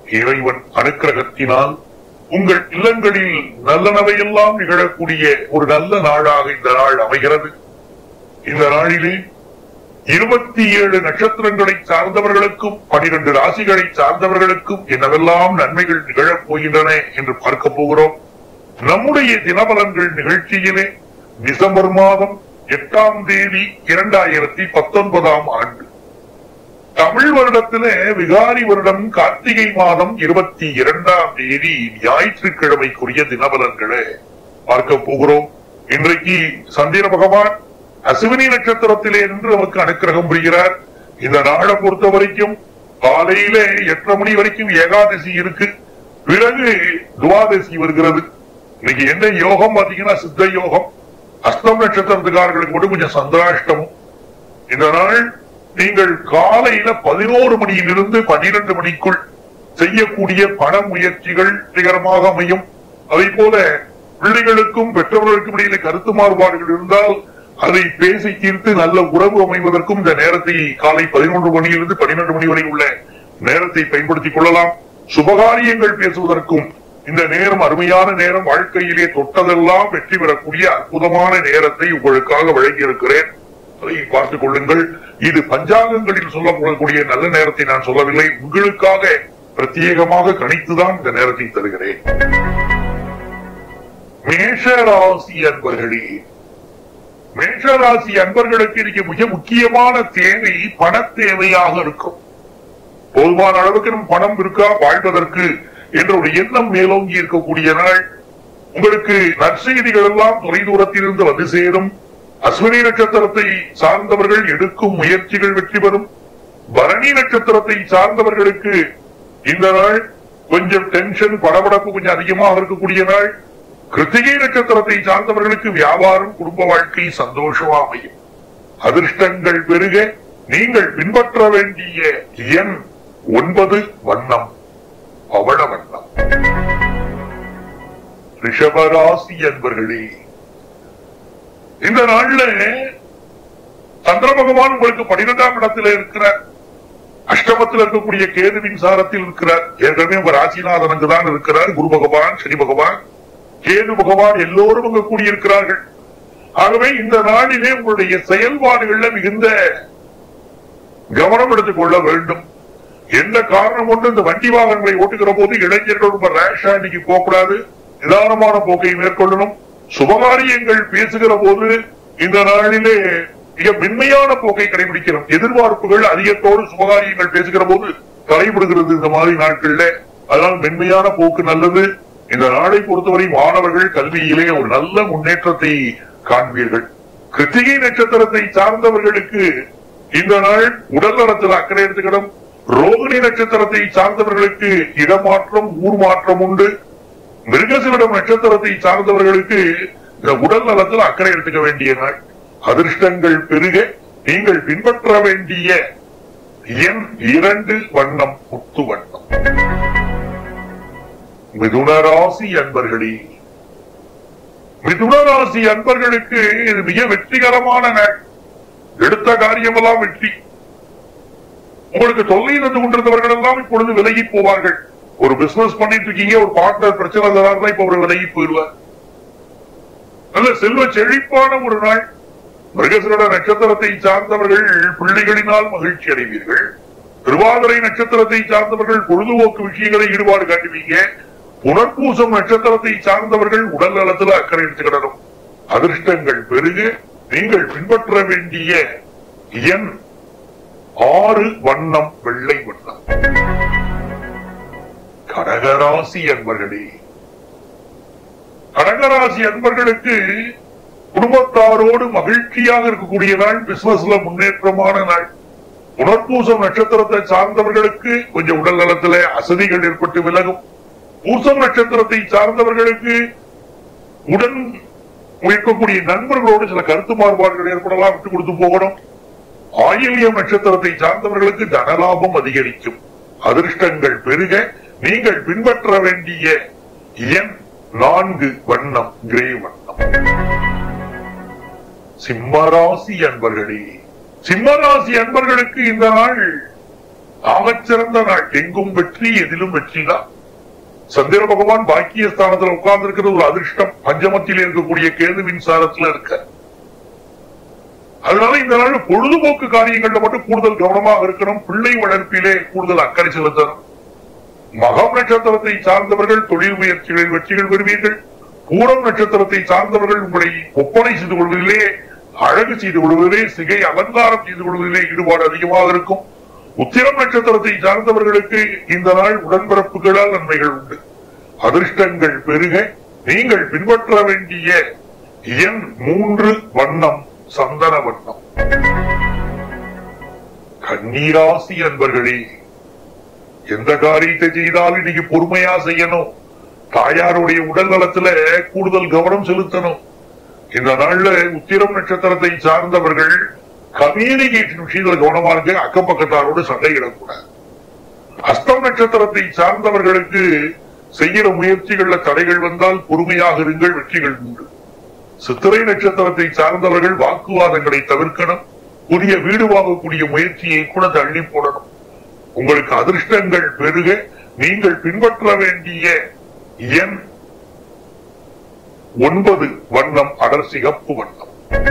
இறைவன் அனுக்கிரகத்தினால் உங்கள் இல்லங்களில் நல்லனவையெல்லாம் நிகழக்கூடிய ஒரு நல்ல நாளாக இந்த நாள் அமைகிறது இந்த நாளிலே இருபத்தி ஏழு நட்சத்திரங்களை சார்ந்தவர்களுக்கும் பனிரெண்டு ராசிகளை சார்ந்தவர்களுக்கும் என்னவெல்லாம் நன்மைகள் நிகழப் போகின்றன என்று பார்க்க போகிறோம் நம்முடைய தினபலன்கள் நிகழ்ச்சியிலே டிசம்பர் மாதம் எட்டாம் தேதி இரண்டாயிரத்தி பத்தொன்பதாம் ஆண்டு தமிழ் வருடத்திலே விகாரி வருடம் கார்த்திகை மாதம் இருபத்தி இரண்டாம் தேதி ஞாயிற்றுக்கிழமைக்குரிய தினபலன்களை பார்க்க போகிறோம் இன்றைக்கு சந்திர பகவான் அசுவினி நட்சத்திரத்திலே நின்று நமக்கு அனுக்கிரகம் புரிகிறார் இந்த நாளை பொறுத்த வரைக்கும் காலையிலே எட்டரை மணி வரைக்கும் ஏகாதசி இருக்கு பிறகு துவாதசி வருகிறது இன்னைக்கு என்ன யோகம் பாத்தீங்கன்னா சித்த யோகம் அஸ்தம் நட்சத்திரத்துக்காரர்களுக்கு மட்டும் கொஞ்சம் சந்திராஷ்டமம் இந்த நாள் நீங்கள் காலையில பதினோரு மணியிலிருந்து பன்னிரண்டு மணிக்குள் செய்யக்கூடிய பண முயற்சிகள் வெற்றிகரமாக அமையும் அதே போல பிள்ளைகளுக்கும் பெற்றவர்களுக்கும் இடையில கருத்து மாறுபாடுகள் இருந்தால் அதை பேசி தீர்த்து நல்ல உறவு அமைவதற்கும் இந்த நேரத்தை காலை பதினொன்று மணியிலிருந்து பன்னிரண்டு மணி வரை உள்ள நேரத்தை பயன்படுத்திக் கொள்ளலாம் சுபகாரியங்கள் பேசுவதற்கும் இந்த நேரம் அருமையான நேரம் வாழ்க்கையிலே தொட்டதெல்லாம் வெற்றி பெறக்கூடிய அற்புதமான நேரத்தை உங்களுக்காக வழங்கியிருக்கிறேன் அதை பார்த்துக் கொள்ளுங்கள் இது பஞ்சாங்கங்களில் சொல்லக்கூடிய நல்ல நேரத்தை நான் சொல்லவில்லை உங்களுக்காக பிரத்யேகமாக கணித்துதான் இந்த நேரத்தை தருகிறேன் மேஷராசி அன்பர்களே மேஷராசி அன்பர்களுக்கு இன்னைக்கு மிக முக்கியமான தேவை பண தேவையாக இருக்கும் போதுமான அளவுக்கு நம் பணம் இருக்கா வாழ்வதற்கு என்ற ஒரு எண்ணம் மேலோங்கி இருக்கக்கூடிய நாள் உங்களுக்கு நற்செய்திகள் எல்லாம் தொலைதூரத்திலிருந்து வந்து சேரும் அஸ்வினி நட்சத்திரத்தை சார்ந்தவர்கள் எடுக்கும் முயற்சிகள் வெற்றி பெறும் பரணி நட்சத்திரத்தை சார்ந்தவர்களுக்கு இந்த நாள் கொஞ்சம் டென்ஷன் படபடப்பு கொஞ்சம் அதிகமாக இருக்கக்கூடிய நாள் கிருத்திகை நட்சத்திரத்தை சார்ந்தவர்களுக்கு வியாபாரம் குடும்ப வாழ்க்கை சந்தோஷமா அமையும் அதிர்ஷ்டங்கள் பெருக நீங்கள் பின்பற்ற வேண்டிய எண் ஒன்பது வண்ணம் பவள வண்ணம் ரிஷபராசி என்பர்களே இந்த நாள்ல சந்திர பகவான் உங்களுக்கு பனிரெண்டாம் இடத்துல இருக்கிறார் அஷ்டமத்தில் இருக்கக்கூடிய கேதுவின் சாரத்தில் இருக்கிறார் ஏற்கனவே உங்க ராசிநாதன் அங்குதான் இருக்கிறார் குரு பகவான் சனி பகவான் கேது பகவான் எல்லோரும் அங்கு கூடியிருக்கிறார்கள் ஆகவே இந்த நாளிலே உங்களுடைய செயல்பாடுகள்ல மிகுந்த கவனம் எடுத்துக் கொள்ள வேண்டும் எந்த காரணம் கொண்டு இந்த வண்டி வாகனங்களை ஓட்டுகிற போது இளைஞர்கள் ரொம்ப ரேஷா இன்னைக்கு போகக்கூடாது நிதானமான போக்கை மேற்கொள்ளணும் சுபகாரியங்கள் பேசுகிற போது இந்த நாளிலே மிக மென்மையான போக்கை கடைபிடிக்கிறோம் எதிர்பார்ப்புகள் அதிகத்தோடு சுபகாரியங்கள் பேசுகிற போது கடைபிடுகிறது இந்த மாதிரி நாட்கள்ல அதனால் மென்மையான போக்கு நல்லது இந்த நாளை பொறுத்தவரை மாணவர்கள் கல்வியிலே ஒரு நல்ல முன்னேற்றத்தை காண்பீர்கள் கிருத்திகை நட்சத்திரத்தை சார்ந்தவர்களுக்கு இந்த நாள் உடல் நலத்தில் அக்கறை எடுத்துக்கிடும் ரோகிணி நட்சத்திரத்தை சார்ந்தவர்களுக்கு இடமாற்றம் ஊர் மாற்றம் உண்டு மிருகசிரிடம் நட்சத்திரத்தை சார்ந்தவர்களுக்கு இந்த உடல் நலத்தில் அக்கறை எடுத்துக்க வேண்டிய நாள் அதிர்ஷ்டங்கள் பெருக நீங்கள் பின்பற்ற வேண்டிய எண் இரண்டு வண்ணம் முத்து வண்ணம் மிதுனராசி அன்பர்களே மிதுனராசி அன்பர்களுக்கு இது மிக வெற்றிகரமான நாள் எடுத்த காரியமெல்லாம் வெற்றி உங்களுக்கு தொல்லை இருந்து கொண்டிருந்தவர்கள் எல்லாம் இப்பொழுது விலகி போவார்கள் ஒரு பிசினஸ் பண்ணிட்டு இருக்கீங்க ஒரு பார்ட்னர் பிரச்சனை இருந்தா இப்ப ஒரு விலகி போயிடுவார் நல்ல செல்வ செழிப்பான ஒரு நாள் மிருகசிரட நட்சத்திரத்தை சார்ந்தவர்கள் பிள்ளைகளினால் மகிழ்ச்சி அடைவீர்கள் திருவாதிரை நட்சத்திரத்தை சார்ந்தவர்கள் பொழுதுபோக்கு விஷயங்களை ஈடுபாடு காட்டுவீங்க புனர்பூசம் நட்சத்திரத்தை சார்ந்தவர்கள் உடல் நலத்தில் அக்கறை எடுத்துக்கிடணும் அதிர்ஷ்டங்கள் பெருக நீங்கள் பின்பற்ற வேண்டிய எண் ஆறு வண்ணம் வெள்ளை வண்ணம் கடகராசி அன்பர்களே கடகராசி அன்பர்களுக்கு குடும்பத்தாரோடு மகிழ்ச்சியாக இருக்கக்கூடிய நாள் பிசினஸ்ல முன்னேற்றமான நாள் உணர்பூசம் நட்சத்திரத்தை சார்ந்தவர்களுக்கு கொஞ்சம் உடல் நலத்தில அசதிகள் ஏற்பட்டு விலகும் பூசம் நட்சத்திரத்தை சார்ந்தவர்களுக்கு உடன் இருக்கக்கூடிய நண்பர்களோடு சில கருத்து மாறுபாடுகள் ஏற்படலாம் விட்டு கொடுத்து போகணும் ஆயிலியம் நட்சத்திரத்தை சார்ந்தவர்களுக்கு தனலாபம் அதிகரிக்கும் அதிர்ஷ்டங்கள் பெருக நீங்கள் பின்பற்ற வேண்டிய எண் நான்கு வண்ணம் கிரே வண்ணம் சிம்மராசி அன்பர்களே சிம்மராசி அன்பர்களுக்கு இந்த நாள் ஆகச்சிறந்த நாள் எங்கும் வெற்றி எதிலும் வெற்றி தான் சந்திர பகவான் பாக்கியஸ்தானத்துல உட்கார்ந்து இருக்கிறது ஒரு அதிர்ஷ்டம் பஞ்சமத்தில் இருக்கக்கூடிய கேதுவின் சாரத்துல இருக்க அதனால இந்த நாள் பொழுதுபோக்கு காரியங்கள்ல மட்டும் கூடுதல் கவனமாக இருக்கணும் பிள்ளை வளர்ப்பிலே கூடுதல் அக்கறை செலுத்தணும் மகம் நட்சத்திரத்தை சார்ந்தவர்கள் தொழில் முயற்சிகளில் வெற்றிகள் பெறுவீர்கள் பூரம் நட்சத்திரத்தை சார்ந்தவர்கள் உங்களை ஒப்பனை செய்து கொள்வதிலே அழகு செய்து கொள்வதிலே சிகை அலங்காரம் செய்து கொள்வதிலே ஈடுபாடு அதிகமாக இருக்கும் உத்திரம் நட்சத்திரத்தை சார்ந்தவர்களுக்கு இந்த நாள் உடன்பிறப்புகளால் நன்மைகள் உண்டு அதிர்ஷ்டங்கள் பெருக நீங்கள் பின்பற்ற வேண்டிய எண் மூன்று வண்ணம் சந்தன வண்ணம் கண்ணீராசி அன்பர்களே எந்த காரியத்தை செய்தாலும் இன்னைக்கு பொறுமையா செய்யணும் தாயாருடைய உடல் நலத்துல கூடுதல் கவனம் செலுத்தணும் இந்த நாள்ல உத்திரம் நட்சத்திரத்தை சார்ந்தவர்கள் கம்யூனிகேஷன் விஷயத்துல கவனமா இருக்கு அக்கம் பக்கத்தாரோடு சண்டையிடக்கூடாது அஸ்தம் நட்சத்திரத்தை சார்ந்தவர்களுக்கு செய்கிற முயற்சிகள்ல தடைகள் வந்தால் பொறுமையாக இருங்கள் வெற்றிகள் உண்டு சித்திரை நட்சத்திரத்தை சார்ந்தவர்கள் வாக்குவாதங்களை தவிர்க்கணும் புதிய வீடு வாங்கக்கூடிய முயற்சியை கூட தள்ளி போடணும் உங்களுக்கு அதிர்ஷ்டங்கள் பெருக நீங்கள் பின்பற்ற வேண்டிய எண் ஒன்பது வண்ணம் அடர் சிகப்பு வண்ணம்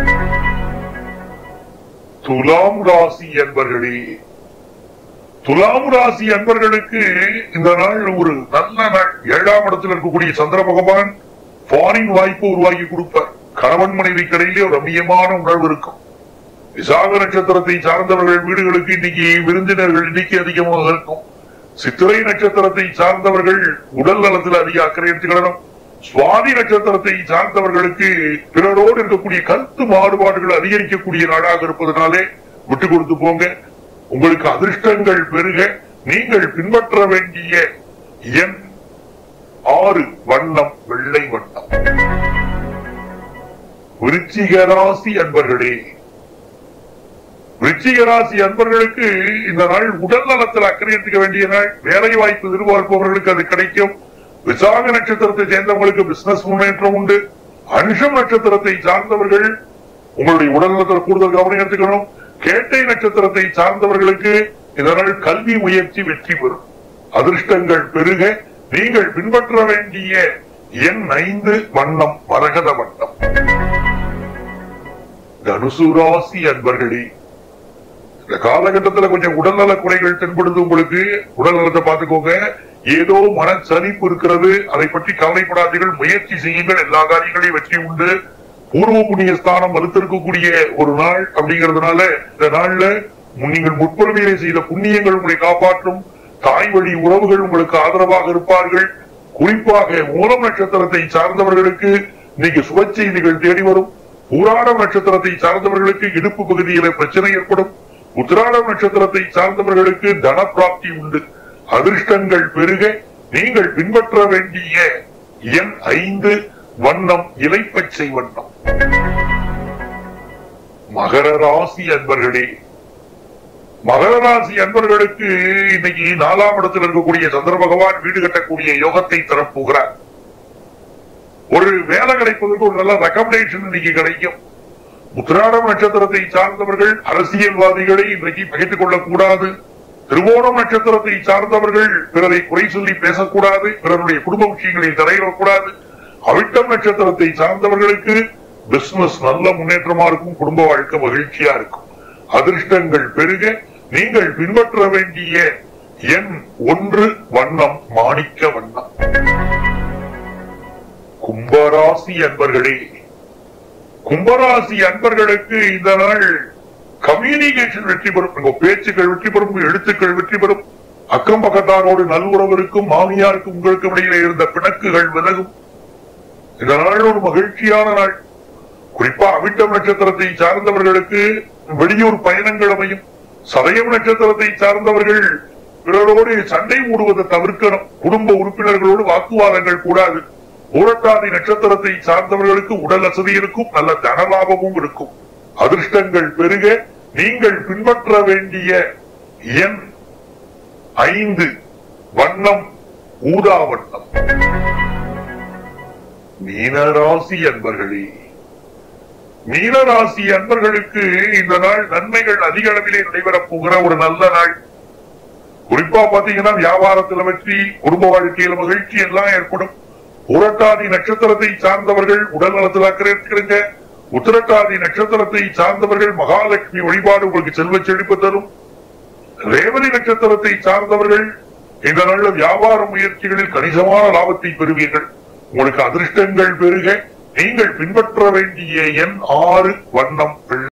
துலாம் ராசி என்பர்களே துலாம் ராசி அன்பர்களுக்கு இந்த நாள் ஒரு நல்ல நாள் ஏழாம் இடத்தில் இருக்கக்கூடிய சந்திர பகவான் ஃபாரின் வாய்ப்பு உருவாக்கி கொடுப்பார் கணவன் மனைவி கடையிலே ஒரு ரம்மியமான உணர்வு இருக்கும் விசாக நட்சத்திரத்தை சார்ந்தவர்கள் வீடுகளுக்கு இன்னைக்கு விருந்தினர்கள் எண்ணிக்கை அதிகமாக இருக்கும் சித்திரை நட்சத்திரத்தை சார்ந்தவர்கள் உடல் நலத்தில் அதிக அக்கறை எடுத்துக்கிடணும் சுவாதி நட்சத்திரத்தை சார்ந்தவர்களுக்கு பிறரோடு இருக்கக்கூடிய கருத்து மாறுபாடுகள் அதிகரிக்கக்கூடிய நாளாக இருப்பதனாலே விட்டு கொடுத்து போங்க உங்களுக்கு அதிர்ஷ்டங்கள் பெருக நீங்கள் பின்பற்ற வேண்டிய எண் ஆறு வண்ணம் வெள்ளை வண்ணம் விருச்சிக ராசி அன்பர்களே விருச்சிக ராசி அன்பர்களுக்கு இந்த நாள் உடல் நலத்தில் அக்கறை எடுத்துக்க வேண்டிய நாள் வேலை வாய்ப்பு எதிர்பார்ப்பவர்களுக்கு அது கிடைக்கும் விசாக நட்சத்திரத்தை சேர்ந்தவங்களுக்கு பிசினஸ் முன்னேற்றம் உண்டு அனுஷம் நட்சத்திரத்தை சார்ந்தவர்கள் உங்களுடைய உடல் நலத்தில் கூடுதல் கவனம் எடுத்துக்கணும் கேட்டை நட்சத்திரத்தை சார்ந்தவர்களுக்கு இந்த நாள் கல்வி முயற்சி வெற்றி பெறும் அதிர்ஷ்டங்கள் பெருக நீங்கள் பின்பற்ற வேண்டிய எண் ஐந்து வண்ணம் மரகத வண்ணம் தனுசு ராசி அன்பர்களே இந்த காலகட்டத்துல கொஞ்சம் உடல்நல குறைகள் தென்படுது உங்களுக்கு உடல் நலத்தை பார்த்துக்கோங்க ஏதோ மனச்சலிப்பு இருக்கிறது அதை பற்றி கவலைப்படாதீர்கள் முயற்சி செய்யுங்கள் எல்லா காரியங்களையும் வெற்றி உண்டு பூர்வ புண்ணிய ஸ்தானம் வலுத்திருக்கக்கூடிய ஒரு நாள் அப்படிங்கறதுனால இந்த நாள்ல நீங்கள் முற்பொருமையிலே செய்த புண்ணியங்கள் உங்களை காப்பாற்றும் தாய் வழி உறவுகள் உங்களுக்கு ஆதரவாக இருப்பார்கள் குறிப்பாக மூலம் நட்சத்திரத்தை சார்ந்தவர்களுக்கு இன்னைக்கு சுப செய்திகள் தேடி வரும் பூராடம் நட்சத்திரத்தை சார்ந்தவர்களுக்கு இடுப்பு பகுதியில பிரச்சனை ஏற்படும் உத்திராடம் நட்சத்திரத்தை சார்ந்தவர்களுக்கு தன பிராப்தி உண்டு அதிர்ஷ்டங்கள் பெருக நீங்கள் பின்பற்ற வேண்டிய எண் ஐந்து வண்ணம் இலைப்பச்சை வண்ணம் மகர ராசி அன்பர்களே மகர ராசி அன்பர்களுக்கு இன்னைக்கு நாலாம் இடத்தில் இருக்கக்கூடிய சந்திர பகவான் வீடு கட்டக்கூடிய யோகத்தை தரப்போகிறார் ஒரு வேலை கிடைப்பதற்கு ஒரு நல்ல ரெக்கமெண்டேஷன் இன்னைக்கு கிடைக்கும் உத்திராடம் நட்சத்திரத்தை சார்ந்தவர்கள் அரசியல்வாதிகளை இன்றைக்கு பகைத்துக் கொள்ளக் கூடாது திருவோணம் நட்சத்திரத்தை சார்ந்தவர்கள் பிறரை குறை சொல்லி பேசக்கூடாது பிறருடைய குடும்ப விஷயங்களில் தலையிடக்கூடாது அவிட்டம் நட்சத்திரத்தை சார்ந்தவர்களுக்கு பிசினஸ் நல்ல முன்னேற்றமா இருக்கும் குடும்ப வாழ்க்கை மகிழ்ச்சியா இருக்கும் அதிர்ஷ்டங்கள் பெருக நீங்கள் பின்பற்ற வேண்டிய எண் ஒன்று வண்ணம் மாணிக்க வண்ணம் கும்பராசி அன்பர்களே கும்பராசி அன்பர்களுக்கு இந்த நாள் கம்யூனிகேஷன் வெற்றி பெறும் உங்க பேச்சுக்கள் வெற்றி பெறும் உங்க எழுத்துக்கள் வெற்றி பெறும் அக்கம் பக்கத்தாரோடு நல்லுறவு இருக்கும் மாமியாருக்கும் உங்களுக்கும் இடையில இருந்த பிணக்குகள் விலகும் இந்த நாள் ஒரு மகிழ்ச்சியான நாள் குறிப்பா அவிட்டம் நட்சத்திரத்தை சார்ந்தவர்களுக்கு வெளியூர் பயணங்கள் அமையும் சதயம் நட்சத்திரத்தை சார்ந்தவர்கள் பிறரோடு சண்டை மூடுவதை தவிர்க்கணும் குடும்ப உறுப்பினர்களோடு வாக்குவாதங்கள் கூடாது பூரட்டாதி நட்சத்திரத்தை சார்ந்தவர்களுக்கு உடல் வசதி இருக்கும் நல்ல தனலாபமும் இருக்கும் அதிர்ஷ்டங்கள் பெருக நீங்கள் பின்பற்ற வேண்டிய எண் ஐந்து வண்ணம் ஊதா வண்ணம் மீனராசி அன்பர்களே மீனராசி அன்பர்களுக்கு இந்த நாள் நன்மைகள் அதிக அளவிலே நடைபெறப் போகிற ஒரு நல்ல நாள் குறிப்பா பாத்தீங்கன்னா வியாபாரத்துல வெற்றி குடும்ப வாழ்க்கையில மகிழ்ச்சி எல்லாம் ஏற்படும் புரட்டாதி நட்சத்திரத்தை சார்ந்தவர்கள் உடல் நலத்தில் அக்கறை எடுத்துக்கிறீங்க உத்திரட்டாதி நட்சத்திரத்தை சார்ந்தவர்கள் மகாலட்சுமி வழிபாடு உங்களுக்கு செல்வ செழிப்பு தரும் ரேவதி நட்சத்திரத்தை சார்ந்தவர்கள் இந்த நல்ல வியாபார முயற்சிகளில் கணிசமான லாபத்தை பெறுவீர்கள் உங்களுக்கு அதிர்ஷ்டங்கள் பெருக நீங்கள் பின்பற்ற வேண்டிய எண் ஆறு வண்ணம் வெள்ளை